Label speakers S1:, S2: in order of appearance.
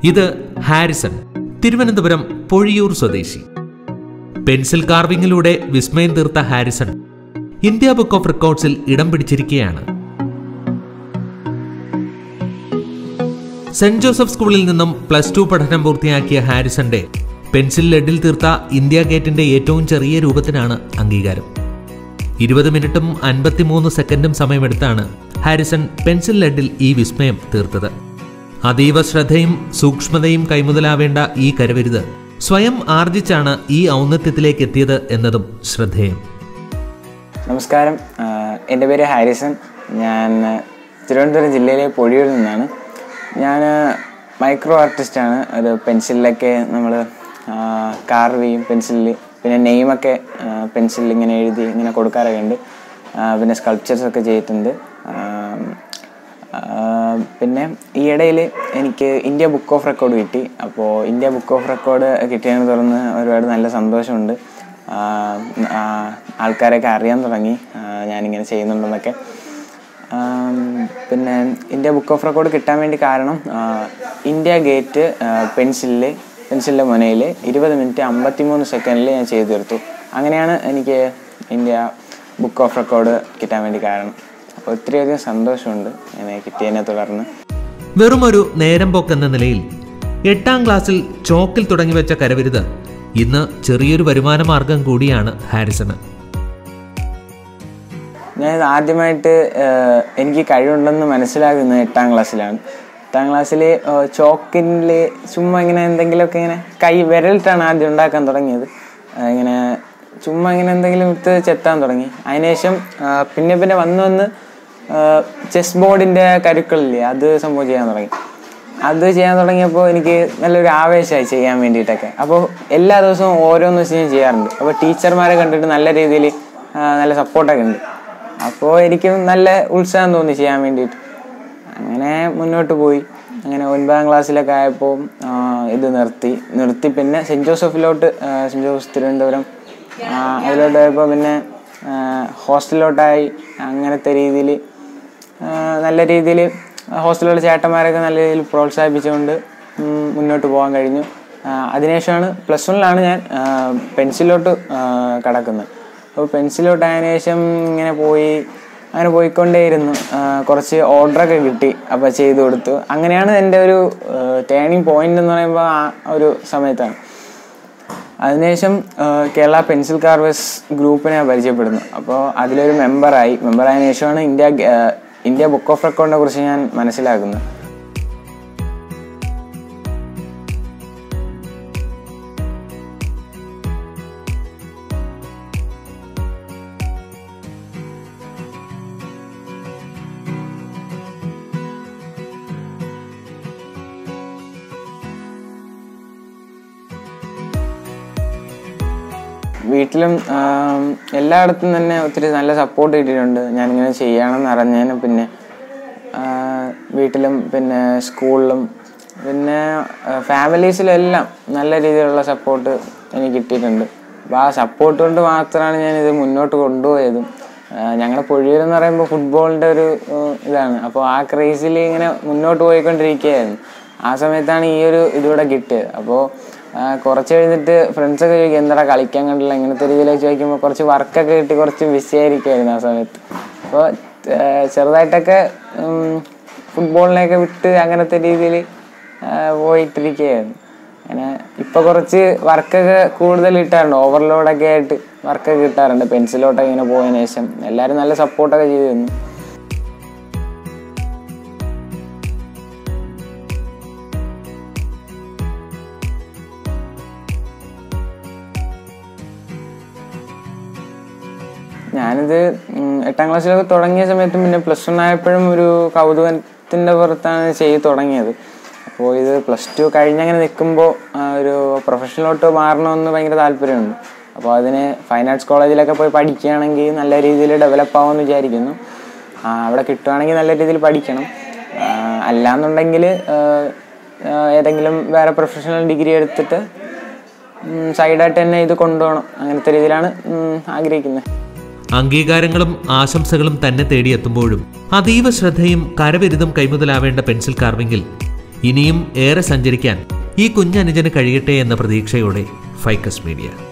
S1: ഇത് ഹാരിസൺ തിരുവനന്തപുരം പൊഴിയൂർ സ്വദേശി പെൻസിൽ കാർവിംഗിലൂടെ വിസ്മയം തീർത്ത ഹാരിസൺ ഇന്ത്യ ബുക്ക് ഓഫ് റെക്കോർഡ്സിൽ ഇടം പിടിച്ചിരിക്കുകയാണ് സെന്റ് ജോസഫ് സ്കൂളിൽ നിന്നും പ്ലസ് ടു പഠനം പൂർത്തിയാക്കിയ ഹാരിസന്റെ പെൻസിൽ ലെഡിൽ തീർത്ത ഇന്ത്യ ഗേറ്റിന്റെ ഏറ്റവും ചെറിയ രൂപത്തിനാണ് അംഗീകാരം ഇരുപത് മിനിറ്റും അൻപത്തിമൂന്ന് സെക്കൻഡും സമയമെടുത്താണ് ഹാരിസൺ പെൻസിൽ ലെഡിൽ ഈ വിസ്മയം തീർത്തത് അതീവ ശ്രദ്ധയും സൂക്ഷ്മതയും കൈമുതലാവേണ്ട ഈ കരവിരുത് സ്വയം ആർജിച്ചാണ് ഈ ഔന്നത്യത്തിലേക്ക് എത്തിയത് എന്നതും ശ്രദ്ധേയം
S2: നമസ്കാരം ആഹ് എൻ്റെ പേര് ഹാരിസൺ ഞാൻ തിരുവനന്തപുരം ജില്ലയിലെ പൊഴിയൂരിൽ നിന്നാണ് ഞാൻ മൈക്രോ ആർട്ടിസ്റ്റാണ് ഒരു പെൻസിലിലൊക്കെ നമ്മൾ കാർവ് ചെയ്യും പെൻസിലിൽ പിന്നെ നെയിമൊക്കെ പെൻസിലിൽ ഇങ്ങനെ എഴുതി ഇങ്ങനെ കൊടുക്കാറൊക്കെ ഉണ്ട് ആഹ് പിന്നെ സ്കൾപ്ചേഴ്സ് ഒക്കെ ചെയ്തിട്ടുണ്ട് ആഹ് ആഹ് പിന്നെ ഈ ഇടയിൽ എനിക്ക് ഇന്ത്യ ബുക്ക് ഓഫ് റെക്കോർഡ് കിട്ടി അപ്പോൾ ഇന്ത്യ ബുക്ക് ഓഫ് റെക്കോർഡ് കിട്ടിയതിനെ തുടർന്ന് ഒരുപാട് നല്ല സന്തോഷമുണ്ട് ആഹ് ആഹ് ആൾക്കാരൊക്കെ അറിയാൻ തുടങ്ങി ആഹ് ഞാനിങ്ങനെ ചെയ്യുന്നുണ്ടെന്നൊക്കെ ആം, പിന്നെ ഇന്ത്യ ബുക്ക് ഓഫ് റെക്കോർഡ് കിട്ടാൻ വേണ്ടി കാരണം ആഹ് ഇന്ത്യ ഗേറ്റ് പെൻസിലിൽ പെൻസിലിൻ്റെ മുനയിൽ ഇരുപത് മിനിറ്റ് അമ്പത്തിമൂന്ന് സെക്കൻഡിൽ ഞാൻ ചെയ്തു തീർത്തു അങ്ങനെയാണ് എനിക്ക് ഇന്ത്യ ബുക്ക് ഓഫ് റെക്കോർഡ് കിട്ടാൻ വേണ്ടി കാരണം അപ്പോൾ ഒത്തിരിയധികം സന്തോഷമുണ്ട് എന്നെ കിട്ടിയതിനെ തുടർന്ന്
S1: വെറുമൊരു നേരം പോക്കെന്ന നിലയിൽ എട്ടാം ക്ലാസ്സിൽ ചോക്കിൽ തുടങ്ങി വെച്ച കരവിരുത് ഇന്ന് ചെറിയൊരു വരുമാന മാർഗം കൂടിയാണ് ഹാരിസണ്
S2: ഞാൻ ഇത് ആദ്യമായിട്ട് ആഹ്, എനിക്ക് കഴിവുണ്ടെന്ന് മനസ്സിലാകുന്നത് എട്ടാം ക്ലാസ്സിലാണ് എട്ടാം ക്ലാസ്സിൽ ചോക്കിൽ ചുമ്മാ ഇങ്ങനെ എന്തെങ്കിലുമൊക്കെ ഇങ്ങനെ കൈ വിരലിട്ടാണ് ആദ്യം ഉണ്ടാക്കാൻ തുടങ്ങിയത് ആഹ്, ഇങ്ങനെ ചുമ്മാ ഇങ്ങനെ എന്തെങ്കിലും ഇട്ട് ചെത്താൻ തുടങ്ങി അതിനുശേഷം ആഹ്, പിന്നെ പിന്നെ വന്ന് വന്ന് ചെസ് ബോർഡിൻ്റെ കരുക്കളില്ലേ അത് സംഭവം ചെയ്യാൻ തുടങ്ങി അത് ചെയ്യാൻ തുടങ്ങിയപ്പോൾ എനിക്ക് നല്ലൊരു ആവേശമായി ചെയ്യാൻ വേണ്ടിയിട്ടൊക്കെ അപ്പോൾ എല്ലാ ദിവസവും ഓരോന്ന് വെച്ച് ഞാൻ ചെയ്യാറുണ്ട് അപ്പോൾ ടീച്ചർമാരെ കണ്ടിട്ട് നല്ല രീതിയിൽ നല്ല സപ്പോർട്ടൊക്കെ ഉണ്ട് അപ്പോൾ എനിക്ക് നല്ല ഉത്സാഹം തോന്നി ചെയ്യാൻ വേണ്ടിയിട്ട് അങ്ങനെ മുന്നോട്ട് പോയി അങ്ങനെ ഒൻപതാം ക്ലാസ്സിലൊക്കെ ആയപ്പോൾ ഇത് നിർത്തി നിർത്തി പിന്നെ സെൻറ്റ് ജോസഫിലോട്ട് ആ, സെൻറ്റ് ജോസഫ് തിരുവനന്തപുരം ആ, അതിലോട്ട് പോയപ്പോൾ പിന്നെ ആ, ഹോസ്റ്റലിലോട്ടായി അങ്ങനത്തെ രീതിയിൽ നല്ല രീതിയിൽ ഹോസ്റ്റലിലുള്ള ചേട്ടന്മാരൊക്കെ നല്ല രീതിയിൽ പ്രോത്സാഹിപ്പിച്ചുകൊണ്ട് ഉം, മുന്നോട്ട് പോകാൻ കഴിഞ്ഞു ആ, അതിനുശേഷമാണ് പ്ലസ് വണ്ണിലാണ് ഞാൻ ആ, പെൻസിലോട്ട് ആ, കടക്കുന്നത് അപ്പോൾ പെൻസിലോട്ട് ആയതിനു ശേഷം ഇങ്ങനെ പോയി അങ്ങനെ പോയിക്കൊണ്ടേയിരുന്നു ആ, കുറച്ച് ഓർഡറൊക്കെ കിട്ടി അപ്പോൾ ചെയ്തു കൊടുത്തു അങ്ങനെയാണ് എൻ്റെ ഒരു ടേണിങ് പോയിന്റ് എന്ന് പറയുമ്പോൾ ആ ഒരു സമയത്താണ് അതിനുശേഷം ആ, കേരള പെൻസിൽ കാർവേഴ്സ് ഗ്രൂപ്പിനെ ഞാൻ പരിചയപ്പെടുന്നു അപ്പോൾ അതിലൊരു മെമ്പറായി മെമ്പറായതിനു ശേഷമാണ് ഇന്ത്യ ഗ- ആ, ഇന്ത്യ ബുക്ക് ഓഫ് റെക്കോർഡിനെ കുറിച്ച് ഞാൻ മനസ്സിലാക്കുന്നത് വീട്ടിലും ആം, എല്ലായിടത്തും തന്നെ ഒത്തിരി നല്ല സപ്പോർട്ട് കിട്ടിയിട്ടുണ്ട് ഞാനിങ്ങനെ ചെയ്യണമെന്ന് അറിഞ്ഞതിന് പിന്നെ ആ, വീട്ടിലും പിന്നെ സ്കൂളിലും പിന്നെ ഫാമിലീസിലും എല്ലാം നല്ല രീതിയിലുള്ള സപ്പോർട്ട് എനിക്ക് കിട്ടിയിട്ടുണ്ട് അപ്പോൾ ആ സപ്പോർട്ട് കൊണ്ട് മാത്രമാണ് ഞാനിത് മുന്നോട്ട് കൊണ്ടുപോയതും ഞങ്ങളുടെ പൊഴിയൂർ എന്ന് പറയുമ്പോൾ ഫുട്ബോളിൻ്റെ ഒരു ആ, ഇതാണ് അപ്പോൾ ആ ക്രേസിൽ ഇങ്ങനെ മുന്നോട്ട് പോയിക്കൊണ്ടിരിക്കുകയായിരുന്നു ആ സമയത്താണ് ഈ ഒരു ഇതുകൂടെ കിട്ടിയത് അപ്പോൾ ആ, കുറച്ച് കഴിഞ്ഞിട്ട് ഫ്രണ്ട്സൊക്കെ ചോദിക്കും എന്താടാ കളിക്കാൻ കണ്ടില്ല ഇങ്ങനത്തെ രീതിയിലൊക്കെ ചോദിക്കുമ്പോൾ കുറച്ച് വർക്കൊക്കെ കിട്ടി കുറച്ച് ബിസി ആയിരിക്കുമായിരുന്നു ആ സമയത്ത് അപ്പോൾ ചെറുതായിട്ടൊക്കെ ഉം, ഫുട്ബോളിനെയൊക്കെ വിട്ട് അങ്ങനത്തെ രീതിയിൽ പോയിട്ടിരിക്കുകയായിരുന്നു അങ്ങനെ ഇപ്പോൾ കുറച്ച് വർക്കൊക്കെ കൂടുതൽ കിട്ടാറുണ്ട് ഓവർലോഡൊക്കെ ആയിട്ട് വർക്കൊക്കെ കിട്ടാറുണ്ട് പെൻസിലോട്ടൊക്കെ ഇങ്ങനെ പോയതിനു ശേഷം എല്ലാവരും നല്ല സപ്പോർട്ടൊക്കെ ചെയ്തു തന്നു ഞാനിത് ഉം, എട്ടാം ക്ലാസ്സിലൊക്കെ തുടങ്ങിയ സമയത്തും പിന്നെ പ്ലസ് വൺ ആയപ്പോഴും ഒരു കൗതുകത്തിൻ്റെ പുറത്താണ് ചെയ്ത് തുടങ്ങിയത് അപ്പോൾ ഇത് പ്ലസ് ടു കഴിഞ്ഞങ്ങനെ നിൽക്കുമ്പോൾ ഒരു പ്രൊഫഷനിലോട്ട് മാറണമെന്ന് ഭയങ്കര താല്പര്യമുണ്ട് അപ്പോൾ അതിന് ഫൈൻ ആർട്സ് കോളേജിലൊക്കെ പോയി പഠിക്കുകയാണെങ്കിൽ നല്ല രീതിയിൽ ഡെവലപ്പ് ആവുമെന്ന് വിചാരിക്കുന്നു ആ, അവിടെ കിട്ടുവാണെങ്കിൽ നല്ല രീതിയിൽ പഠിക്കണം ആ, അല്ലാന്നുണ്ടെങ്കിൽ ആ, ആ, ഏതെങ്കിലും വേറെ പ്രൊഫഷണൽ ഡിഗ്രി എടുത്തിട്ട് സൈഡായിട്ട് തന്നെ ഇത് കൊണ്ടുപോകണം അങ്ങനത്തെ രീതിയിലാണ് ഉം, ആഗ്രഹിക്കുന്നത്
S1: അംഗീകാരങ്ങളും ആശംസകളും തന്നെ തേടിയെത്തുമ്പോഴും അതീവ ശ്രദ്ധയും കരവിരുതും കൈമുതലാവേണ്ട പെൻസിൽ കാർവിംഗിൽ ഇനിയും ഏറെ സഞ്ചരിക്കാൻ ഈ കുഞ്ഞനുജന് കഴിയട്ടെ എന്ന പ്രതീക്ഷയോടെ ഫൈക്കസ് മീഡിയ